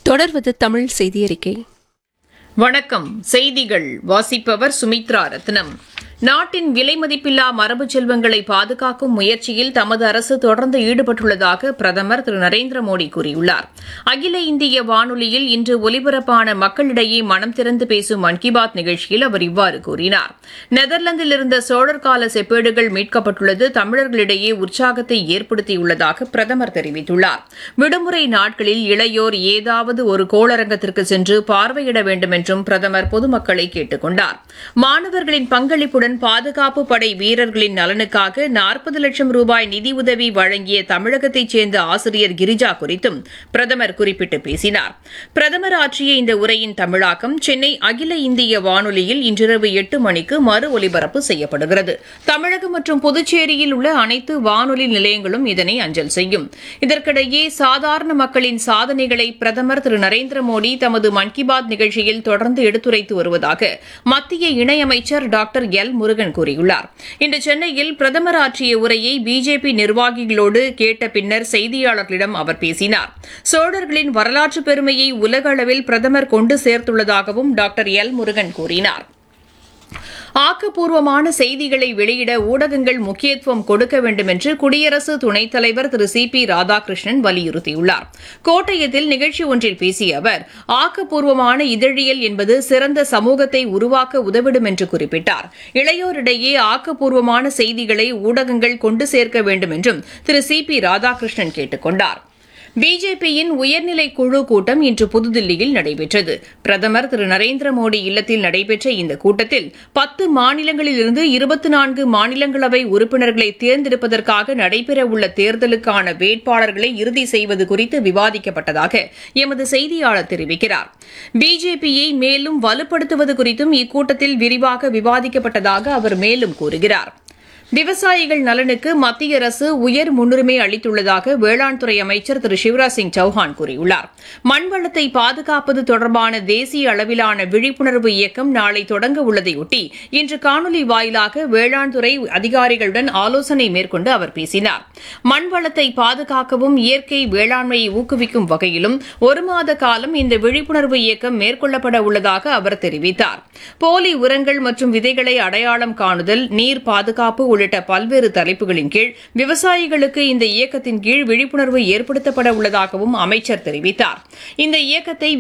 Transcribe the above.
தொடர்வது தமிழ் செய்தி அறிக்கை வணக்கம் செய்திகள் வாசிப்பவர் சுமித்ரா ரத்னம் நாட்டின் விலைமதிப்பில்லா மரபு செல்வங்களை பாதுகாக்கும் முயற்சியில் தமது அரசு தொடர்ந்து ஈடுபட்டுள்ளதாக பிரதமர் திரு நரேந்திர மோடி கூறியுள்ளார் அகில இந்திய வானொலியில் இன்று ஒலிபரப்பான மக்களிடையே மனம் திறந்து பேசும் மன் கி பாத் நிகழ்ச்சியில் அவர் இவ்வாறு கூறினார் நெதர்லாந்தில் இருந்த சோழர் கால செப்பேடுகள் மீட்கப்பட்டுள்ளது தமிழர்களிடையே உற்சாகத்தை ஏற்படுத்தியுள்ளதாக பிரதமர் தெரிவித்துள்ளார் விடுமுறை நாட்களில் இளையோர் ஏதாவது ஒரு கோளரங்கத்திற்கு சென்று பார்வையிட வேண்டும் என்றும் பிரதமர் பொதுமக்களை கேட்டுக் கொண்டார் மாணவர்களின் பங்களிப்புடன் பாதுகாப்பு படை வீரர்களின் நலனுக்காக நாற்பது லட்சம் ரூபாய் நிதியுதவி வழங்கிய தமிழகத்தைச் சேர்ந்த ஆசிரியர் கிரிஜா குறித்தும் பிரதமர் குறிப்பிட்டு பேசினார் பிரதமர் ஆற்றிய இந்த உரையின் தமிழாக்கம் சென்னை அகில இந்திய வானொலியில் இன்றிரவு எட்டு மணிக்கு மறு ஒலிபரப்பு செய்யப்படுகிறது தமிழகம் மற்றும் புதுச்சேரியில் உள்ள அனைத்து வானொலி நிலையங்களும் இதனை அஞ்சல் செய்யும் இதற்கிடையே சாதாரண மக்களின் சாதனைகளை பிரதமர் திரு நரேந்திர மோடி தமது மன் கி பாத் நிகழ்ச்சியில் தொடர்ந்து எடுத்துரைத்து வருவதாக மத்திய இணையமைச்சர் டாக்டர் எல் முருகன் கூறியுள்ளார் இன்று சென்னையில் பிரதமர் ஆற்றிய உரையை பிஜேபி நிர்வாகிகளோடு கேட்ட பின்னர் செய்தியாளர்களிடம் அவர் பேசினார் சோழர்களின் வரலாற்று பெருமையை உலக அளவில் பிரதமர் கொண்டு சேர்த்துள்ளதாகவும் டாக்டர் எல் முருகன் கூறினார் ஆக்கப்பூர்வமான செய்திகளை வெளியிட ஊடகங்கள் முக்கியத்துவம் கொடுக்க வேண்டும் என்று குடியரசு துணைத் தலைவர் திரு சி பி ராதாகிருஷ்ணன் வலியுறுத்தியுள்ளார் கோட்டயத்தில் நிகழ்ச்சி ஒன்றில் பேசிய அவர் ஆக்கப்பூர்வமான இதழியல் என்பது சிறந்த சமூகத்தை உருவாக்க உதவிடும் என்று குறிப்பிட்டார் இளையோரிடையே ஆக்கப்பூர்வமான செய்திகளை ஊடகங்கள் கொண்டு சேர்க்க வேண்டும் என்றும் திரு சி பி ராதாகிருஷ்ணன் கேட்டுக் கொண்டாா் பிஜேபியின் உயர்நிலை குழு கூட்டம் இன்று புதுதில்லியில் நடைபெற்றது பிரதமர் திரு நரேந்திர மோடி இல்லத்தில் நடைபெற்ற இந்த கூட்டத்தில் பத்து மாநிலங்களிலிருந்து இருபத்தி நான்கு மாநிலங்களவை உறுப்பினர்களை தேர்ந்தெடுப்பதற்காக நடைபெறவுள்ள தேர்தலுக்கான வேட்பாளர்களை இறுதி செய்வது குறித்து விவாதிக்கப்பட்டதாக எமது செய்தியாளர் தெரிவிக்கிறார் பிஜேபியை மேலும் வலுப்படுத்துவது குறித்தும் இக்கூட்டத்தில் விரிவாக விவாதிக்கப்பட்டதாக அவர் மேலும் கூறுகிறார் விவசாயிகள் நலனுக்கு மத்திய அரசு உயர் முன்னுரிமை அளித்துள்ளதாக வேளாண் துறை அமைச்சர் திரு சிவராஜ் சிங் சௌஹான் கூறியுள்ளார் மண்வளத்தை பாதுகாப்பது தொடர்பான தேசிய அளவிலான விழிப்புணர்வு இயக்கம் நாளை தொடங்க உள்ளதையொட்டி இன்று காணொலி வாயிலாக வேளாண் துறை அதிகாரிகளுடன் ஆலோசனை மேற்கொண்டு அவர் பேசினார் மண்வளத்தை பாதுகாக்கவும் இயற்கை வேளாண்மையை ஊக்குவிக்கும் வகையிலும் ஒரு மாத காலம் இந்த விழிப்புணர்வு இயக்கம் மேற்கொள்ளப்பட உள்ளதாக அவர் தெரிவித்தார் போலி உரங்கள் மற்றும் விதைகளை அடையாளம் காணுதல் நீர் பாதுகாப்பு உள்ளிட்ட பல்வேறு தலைப்புகளின் கீழ் விவசாயிகளுக்கு இந்த இயக்கத்தின் கீழ் விழிப்புணர்வு ஏற்படுத்தப்பட உள்ளதாகவும் அமைச்சர் தெரிவித்தார் இந்த இயக்கத்தை